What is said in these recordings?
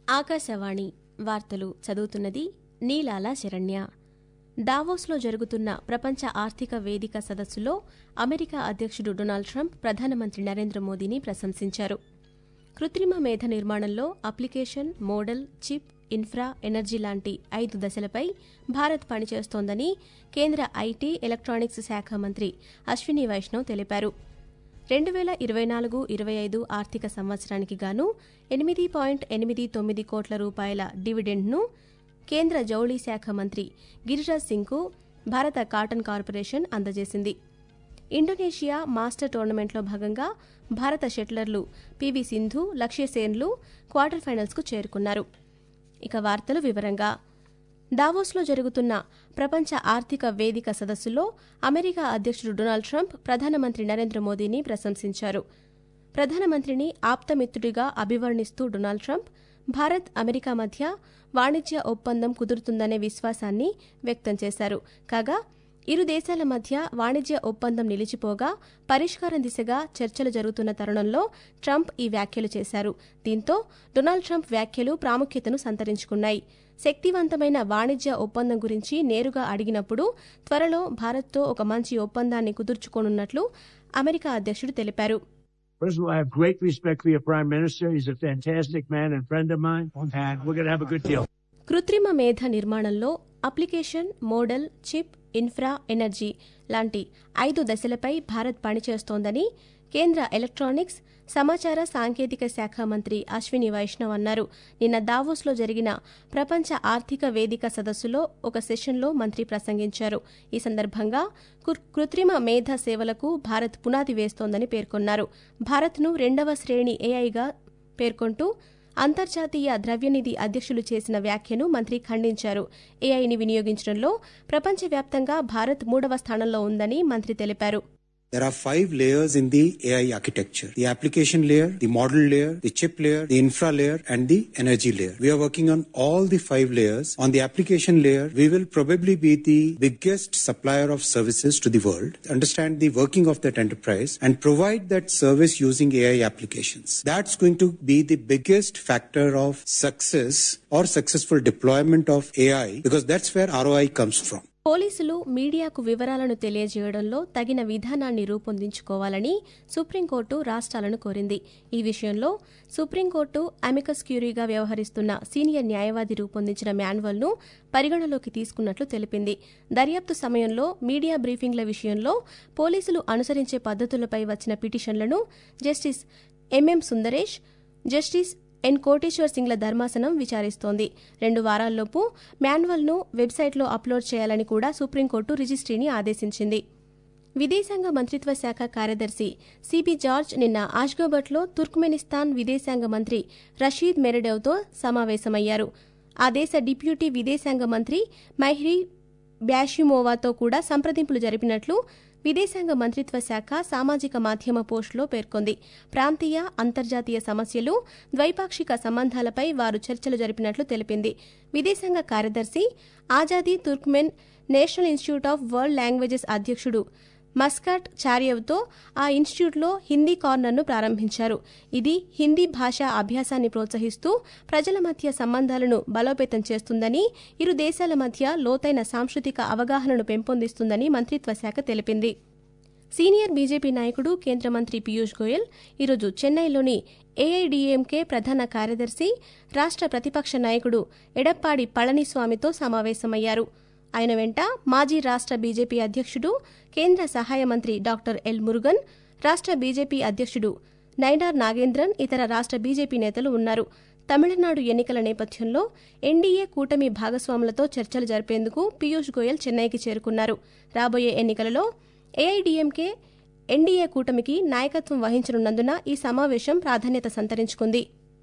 ఆకాశవాణి వార్తలు చదువుతున్నది నీలాల శరణ్య దావోస్లో జరుగుతున్న ప్రపంచ ఆర్థిక వేదిక సదస్సులో అమెరికా అధ్యక్షుడు డొనాల్డ్ ట్రంప్ ప్రధానమంత్రి నరేంద్ర మోదీని ప్రశంసించారు కృత్రిమ మేధ నిర్మాణంలో application model chip infra energy లాంటి ఐదు దశలపై భారత్ పనిచేస్తోందని కేంద్ర ఐటీ ఎలక్ట్రానిక్స్ శాఖ మంత్రి అశ్విని వైష్ణవ్ తెలిపారు రెండు వేల ఇరవై నాలుగు ఇరవై ఐదు ఆర్థిక సంవత్సరానికి గాను ఎనిమిది పాయింట్ ఎనిమిది తొమ్మిది కోట్ల రూపాయల డివిడెండ్ను కేంద్ర జౌళి శాఖ మంత్రి గిరిరాజ్ సింగ్కు భారత కాటన్ కార్పొరేషన్ అందజేసింది ఇండోనేషియా మాస్టర్ టోర్నమెంట్లో భాగంగా భారత షెట్లర్లు పివి సింధు లక్ష్య సేన్లు క్వార్టర్ ఫైనల్స్కు చేరుకున్నారు ఇక వార్తలు వివరంగా దావోస్లో జరుగుతున్న ప్రపంచ ఆర్థిక వేదిక సదస్సులో అమెరికా అధ్యక్షుడు డొనాల్డ్ ట్రంప్ ప్రధానమంత్రి నరేంద్ర మోదీని ప్రశంసించారు ప్రధానమంత్రిని ఆప్తమిత్రుడిగా అభివర్ణిస్తూ డొనాల్డ్ ట్రంప్ భారత్ అమెరికా మధ్య వాణిజ్య ఒప్పందం కుదురుతుందనే విశ్వాసాన్ని వ్యక్తం చేశారు కాగా ఇరు దేశాల మధ్య వాణిజ్య ఒప్పందం నిలిచిపోగా పరిష్కారం దిశగా చర్చలు జరుగుతున్న తరుణంలో ట్రంప్ ఈ వ్యాఖ్యలు చేశారు దీంతో డొనాల్డ్ ట్రంప్ వ్యాఖ్యలు ప్రాముఖ్యతను సంతరించుకున్నాయి శక్తివంతమైన వాణిజ్య ఒప్పందం గురించి నేరుగా అడిగినప్పుడు త్వరలో భారత్తో ఒక మంచి ఒప్పందాన్ని కుదుర్చుకోనున్నట్లు అమెరికా అధ్యక్షుడు తెలిపారు First of all, I have great respect for your Prime Minister. He's a fantastic man and friend of mine, and we're going to have a good deal. కృత్రిమ మేధ నిర్మాణంలో application model chip infra energy లాంటి ఐదు దశలపై భారత్ పనిచేస్తోందని కేంద్ర electronics సమాచార సాంకేతిక శాఖ మంత్రి అశ్విని వైష్ణవ్ అన్నారు నిన్న దావోస్లో జరిగిన ప్రపంచ ఆర్థిక వేదిక సదస్సులో ఒక సెషన్లో మంత్రి ప్రసంగించారు ఈ సందర్భంగా కృ- కృత్రిమ మేధ సేవలకు భారత్ పునాది వేస్తోందని పేర్కొన్నారు భారత్ను రెండవ శ్రేణి ఏఐగా పేర్కొంటూ అంతర్జాతీయ ద్రవ్యనిధి అధ్యక్షులు చేసిన వ్యాఖ్యను మంత్రి ఖండించారు ఏఐని వినియోగించడంలో ప్రపంచవ్యాప్తంగా భారత్ మూడవ స్థానంలో ఉందని మంత్రి తెలిపారు There are five layers in the AI architecture. The application layer, the model layer, the chip layer, the infra layer, and the energy layer. We are working on all the five layers. On the application layer, we will probably be the biggest supplier of services to the world, understand the working of that enterprise, and provide that service using AI applications. That's going to be the biggest factor of success or successful deployment of AI because that's where ROI comes from. పోలీసులు మీడియాకు వివరాలను తెలియజేయడంలో తగిన విధానాన్ని రూపొందించుకోవాలని supreme court రాష్ట్రాలను కోరింది ఈ విషయంలో supreme court amicus క్యూరీగా వ్యవహరిస్తున్న సీనియర్ న్యాయవాది రూపొందించిన మాన్యువల్ను పరిగణలోకి తీసుకున్నట్లు తెలిపింది దర్యాప్తు సమయంలో మీడియా బ్రీఫింగ్ల విషయంలో పోలీసులు అనుసరించే పద్ధతులపై వచ్చిన పిటిషన్లను జస్టిస్ ఎంఎం సుందరేష్ జస్టిస్ ఎన్ కోటేశ్వర్ సింగ్ల ధర్మాసనం విచారిస్తోంది రెండు వారాల్లోపు మాన్యువల్ను వెబ్సైట్లో అప్లోడ్ చేయాలని కూడా సుప్రీంకోర్టు రిజిస్ట్రీని ఆదేశించింది విదేశాంగ మంత్రిత్వ శాఖ కార్యదర్శి సిబి జార్జ్ నిన్న ఆష్గాబట్లో తుర్క్మెనిస్తాన్ విదేశాంగ మంత్రి రషీద్ మెరడెవ్తో సమావేశమయ్యారు ఆ దేశ డిప్యూటీ విదేశాంగ మంత్రి మైహ్రీ బ్యాషిమోవాతో కూడా సంప్రదింపులు జరిపినట్లు విదేశాంగ మంత్రిత్వ శాఖ సామాజిక మాధ్యమ పోస్టులో పేర్కొంది ప్రాంతీయ అంతర్జాతీయ సమస్యలు ద్వైపాక్షిక సంబంధాలపై వారు చర్చలు జరిపినట్లు తెలిపింది విదేశాంగ కార్యదర్శి Azadi Turkmen national institute of world languages అధ్యక్షుడు మస్కాట్ చారియవ్తో ఆ ఇన్స్టిట్యూట్లో హిందీ కార్నర్ను ప్రారంభించారు ఇది హిందీ భాషా అభ్యాసాన్ని ప్రోత్సహిస్తూ ప్రజల మధ్య సంబంధాలను బలోపేతం చేస్తుందని ఇరు దేశాల మధ్య లోతైన సాంస్కృతిక అవగాహనను పెంపొందిస్తుందని మంత్రిత్వ శాఖ తెలిపింది సీనియర్ బీజేపీ నాయకుడు కేంద్ర మంత్రి పీయూష్ గోయల్ ఈరోజు చెన్నైలోని ఏఐడీఎంకే ప్రధాన కార్యదర్శి రాష్ట్ర ప్రతిపక్ష నాయకుడు ఎడప్పాడి పళనిస్వామితో సమావేశమయ్యారు ఆయన వెంట మాజీ రాష్ట్ర బీజేపీ అధ్యక్షుడు కేంద్ర సహాయ మంత్రి డాక్టర్ ఎల్ మురుగన్ రాష్ట్ర బీజేపీ అధ్యక్షుడు నైనార్ నాగేంద్రన్ ఇతర రాష్ట్ర బీజేపీ నేతలు ఉన్నారు తమిళనాడు ఎన్నికల నేపథ్యంలో ఎన్డీఏ కూటమి భాగస్వాములతో చర్చలు జరిపేందుకు పీయూష్ గోయల్ చెన్నైకి చేరుకున్నారు రాబోయే ఎన్నికలలో ఏఐడీఎంకే ఎన్డీఏ కూటమికి నాయకత్వం వహించనున్నందున ఈ సమావేశం ప్రాధాన్యత సంతరించుకుంది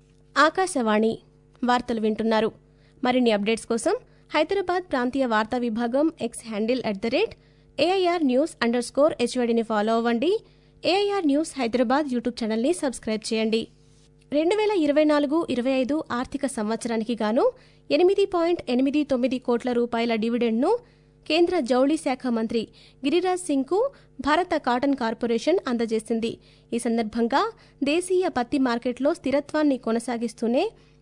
ఆకాశవాణి వార్తలు వింటున్నారు మరిన్ని అప్డేట్స్ కోసం హైదరాబాద్ ప్రాంతీయ వార్తా విభాగం X handle at the rate AIR news under score హెచ్వడిని ఫాలో అవ్వండి ఏఐఆర్ న్యూస్ హైదరాబాద్ యూట్యూబ్ ఛానల్ని సబ్స్క్రైబ్ చేయండి రెండు వేల ఇరవై నాలుగు ఇరవై ఐదు ఆర్థిక సంవత్సరానికి గాను ఎనిమిది పాయింట్ ఎనిమిది తొమ్మిది కోట్ల రూపాయల డివిడెండ్ను కేంద్ర జౌళి శాఖ మంత్రి గిరిరాజ్ సింగ్కు భారత కాటన్ కార్పొరేషన్ అందజేసింది ఈ సందర్భంగా దేశీయ పత్తి మార్కెట్లో స్థిరత్వాన్ని కొనసాగిస్తూనే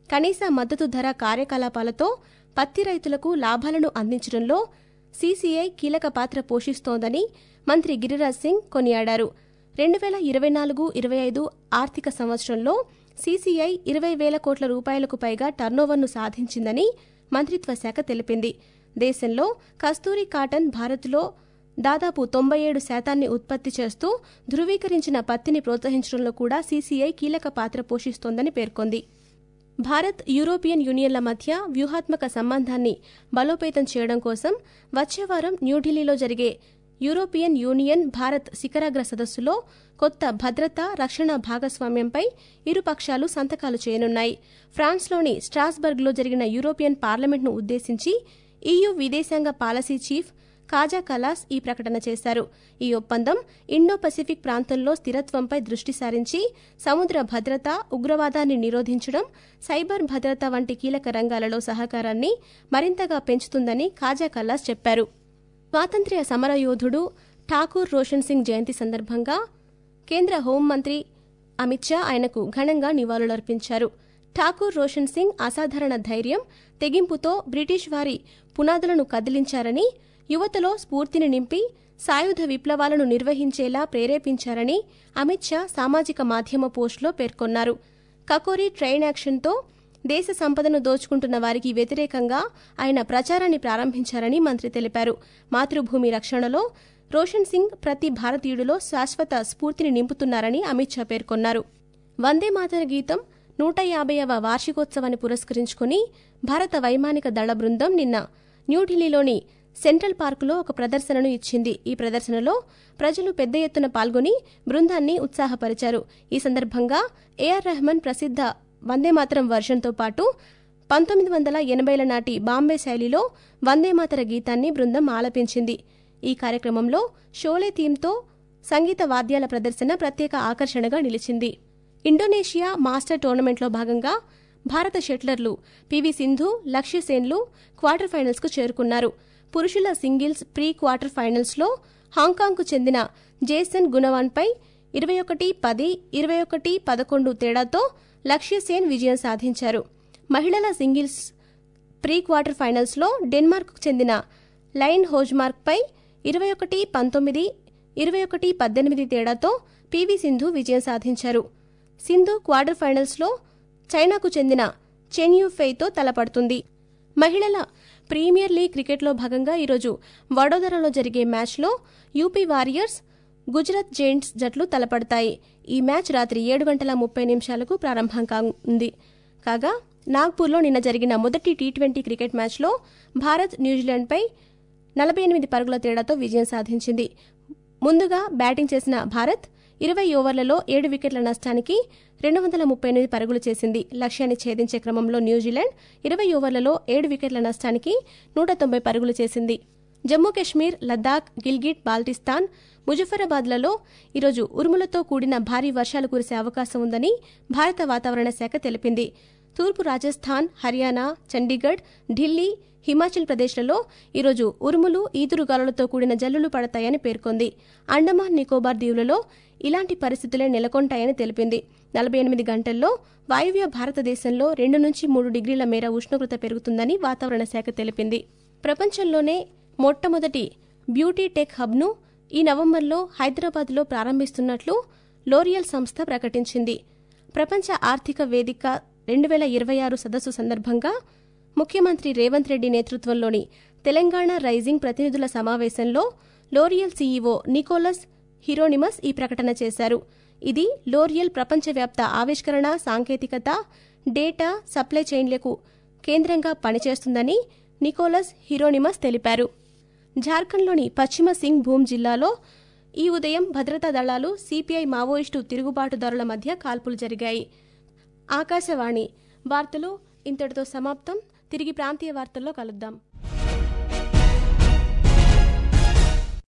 కనీస మద్దతు ధర కార్యకలాపాలతో పత్తి రైతులకు లాభాలను అందించడంలో సీసీఐ కీలక పాత్ర పోషిస్తోందని మంత్రి గిరిరాజ్ సింగ్ కొనియాడారు రెండు వేల ఇరవై నాలుగు ఇరవై ఐదు ఆర్థిక సంవత్సరంలో సీసీఐ ఇరవై వేల కోట్ల రూపాయలకు పైగా టర్నోవర్ను సాధించిందని మంత్రిత్వ శాఖ తెలిపింది దేశంలో కస్తూరి కాటన్ భారత్లో దాదాపు తొంభై ఏడు శాతాన్ని ఉత్పత్తి చేస్తూ ధృవీకరించిన పత్తిని ప్రోత్సహించడంలో కూడా సీసీఐ కీలక పాత్ర పోషిస్తోందని పేర్కొంది భారత్ యూరోపియన్ యూనియన్ల మధ్య వ్యూహాత్మక సంబంధాన్ని బలోపేతం చేయడం కోసం వచ్చే వారం న్యూఢిల్లీలో జరిగే యూరోపియన్ యూనియన్ భారత్ శిఖరాగ్ర సదస్సులో కొత్త భద్రత రక్షణ భాగస్వామ్యంపై ఇరు పక్షాలు సంతకాలు చేయనున్నాయి ఫ్రాన్స్లోని స్ట్రాస్బర్గ్లో జరిగిన యూరోపియన్ పార్లమెంట్ను ఉద్దేశించి ఈయూ విదేశాంగ పాలసీ చీఫ్ కాజా కలాస్ ఈ ప్రకటన చేశారు ఈ ఒప్పందం ఇండో పసిఫిక్ ప్రాంతంలో స్థిరత్వంపై దృష్టి సారించి సముద్ర భద్రత ఉగ్రవాదాన్ని నిరోధించడం సైబర్ భద్రత వంటి కీలక రంగాలలో సహకారాన్ని మరింతగా పెంచుతుందని కాజా కల్లాస్ చెప్పారు స్వాతంత్ర్య సమరయోధుడు ఠాకూర్ రోషన్ సింగ్ జయంతి సందర్భంగా కేంద్ర హోంమంత్రి అమిత్ షా ఆయనకు ఘనంగా నివాళులర్పించారు ఠాకూర్ రోషన్ సింగ్ అసాధారణ ధైర్యం తెగింపుతో బ్రిటిష్ వారి పునాదులను కదిలించారని యువతలో స్ఫూర్తిని నింపి సాయుధ విప్లవాలను నిర్వహించేలా ప్రేరేపించారని అమిత్ షా సామాజిక మాధ్యమ పోస్టులో పేర్కొన్నారు కకోరి ట్రైన్ యాక్షన్తో దేశ సంపదను దోచుకుంటున్న వారికి వ్యతిరేకంగా ఆయన ప్రచారాన్ని ప్రారంభించారని మంత్రి తెలిపారు మాతృభూమి రక్షణలో రోషన్ సింగ్ ప్రతి భారతీయుడిలో శాశ్వత స్ఫూర్తిని నింపుతున్నారని అమిత్ షా పేర్కొన్నారు వందే మాతర గీతం నూట యాభైవ వార్షికోత్సవాన్ని పురస్కరించుకుని భారత వైమానిక దళ బృందం నిన్న న్యూఢిల్లీలోని సెంట్రల్ పార్కులో ఒక ప్రదర్శనను ఇచ్చింది ఈ ప్రదర్శనలో ప్రజలు పెద్ద ఎత్తున పాల్గొని బృందాన్ని ఉత్సాహపరిచారు ఈ సందర్భంగా ఏఆర్ రెహమాన్ ప్రసిద్ధ వందేమాతరం వర్షన్తో పాటు పంతొమ్మిది వందల ఎనభైల నాటి బాంబే శైలిలో వందేమాతర గీతాన్ని బృందం ఆలపించింది ఈ కార్యక్రమంలో షోలే థీమ్తో సంగీత వాద్యాల ప్రదర్శన ప్రత్యేక ఆకర్షణగా నిలిచింది ఇండోనేషియా మాస్టర్ టోర్నమెంట్లో భాగంగా భారత షట్లర్లు పివి సింధు లక్ష్య సేన్లు క్వార్టర్ ఫైనల్స్కు చేరుకున్నారు పురుషుల సింగిల్స్ ప్రీ క్వార్టర్ ఫైనల్స్లో హాంకాంగ్కు చెందిన జేసన్ గుణవాన్పై ఇరవై ఒకటి పది ఇరవై ఒకటి పదకొండు తేడాతో లక్ష్య సేన్ విజయం సాధించారు మహిళల సింగిల్స్ ప్రీ క్వార్టర్ ఫైనల్స్లో డెన్మార్క్కు చెందిన లైన్ హోజ్మార్క్పై ఇరవై ఒకటి పంతొమ్మిది ఇరవై ఒకటి పద్దెనిమిది తేడాతో పివి సింధు విజయం సాధించారు సింధు క్వార్టర్ ఫైనల్స్లో చైనాకు చెందిన చెన్ యూఫెయ్తో తలపడుతుంది మహిళల ప్రీమియర్ లీగ్ క్రికెట్లో భాగంగా ఈరోజు వడోదరలో జరిగే మ్యాచ్లో యూపీ వారియర్స్ గుజరాత్ జైంట్స్ జట్లు తలపడతాయి ఈ మ్యాచ్ రాత్రి ఏడు గంటల ముప్పై నిమిషాలకు ప్రారంభం కానుంది కాగా నాగ్పూర్లో నిన్న జరిగిన మొదటి టీ ట్వంటీ క్రికెట్ మ్యాచ్లో భారత్ న్యూజిలాండ్పై నలభై ఎనిమిది పరుగుల తేడాతో విజయం సాధించింది ముందుగా బ్యాటింగ్ చేసిన భారత్ ఇరవై ఓవర్లలో ఏడు వికెట్ల నష్టానికి రెండు వందల ముప్పై ఎనిమిది పరుగులు చేసింది లక్ష్యాన్ని ఛేదించే క్రమంలో న్యూజిలాండ్ ఇరవై ఓవర్లలో ఏడు వికెట్ల నష్టానికి నూట తొంభై పరుగులు చేసింది జమ్మూ కశ్మీర్ లద్దాఖ్ గిల్గిట్ బాల్టిస్తాన్ ముజఫరాబాద్లలో ఈరోజు ఉరుములతో కూడిన భారీ వర్షాలు కురిసే అవకాశం ఉందని భారత వాతావరణ శాఖ తెలిపింది తూర్పు రాజస్థాన్ హర్యానా చండీగఢ్ ఢిల్లీ హిమాచల్ ప్రదేశ్లలో ఈరోజు ఉరుములు ఈదురుగాలులతో కూడిన జల్లులు పడతాయని పేర్కొంది అండమాన్ నికోబార్ దీవులలో ఇలాంటి పరిస్థితులే నెలకొంటాయని తెలిపింది నలభై ఎనిమిది గంటల్లో వాయువ్య భారతదేశంలో రెండు నుంచి మూడు డిగ్రీల మేర ఉష్ణోగ్రత పెరుగుతుందని వాతావరణ శాఖ తెలిపింది ప్రపంచంలోనే మొట్టమొదటి బ్యూటీ టెక్ హబ్ను ఈ నవంబర్లో హైదరాబాద్లో ప్రారంభిస్తున్నట్లు లోరియల్ సంస్థ ప్రకటించింది ప్రపంచ ఆర్థిక వేదిక రెండు వేల ఇరవై ఆరు సదస్సు సందర్భంగా ముఖ్యమంత్రి రేవంత్ రెడ్డి నేతృత్వంలోని తెలంగాణ రైజింగ్ ప్రతినిధుల సమావేశంలో లోరియల్ సీఈఓ నికోలస్ హిరోనిమస్ ఈ ప్రకటన చేశారు ఇది లోరియల్ ప్రపంచవ్యాప్త ఆవిష్కరణ సాంకేతికత డేటా సప్లై చైన్లకు కేంద్రంగా పనిచేస్తుందని నికోలస్ హిరోనిమస్ తెలిపారు జార్ఖండ్లోని పశ్చిమ సింగ్ భూమ్ జిల్లాలో ఈ ఉదయం భద్రతా దళాలు సిపిఐ మావోయిస్టు తిరుగుబాటుదారుల మధ్య కాల్పులు జరిగాయి ఆకాశవాణి వార్తలు ఇంతటితో సమాప్తం తిరిగి ప్రాంతీయ వార్తల్లో కలుద్దాం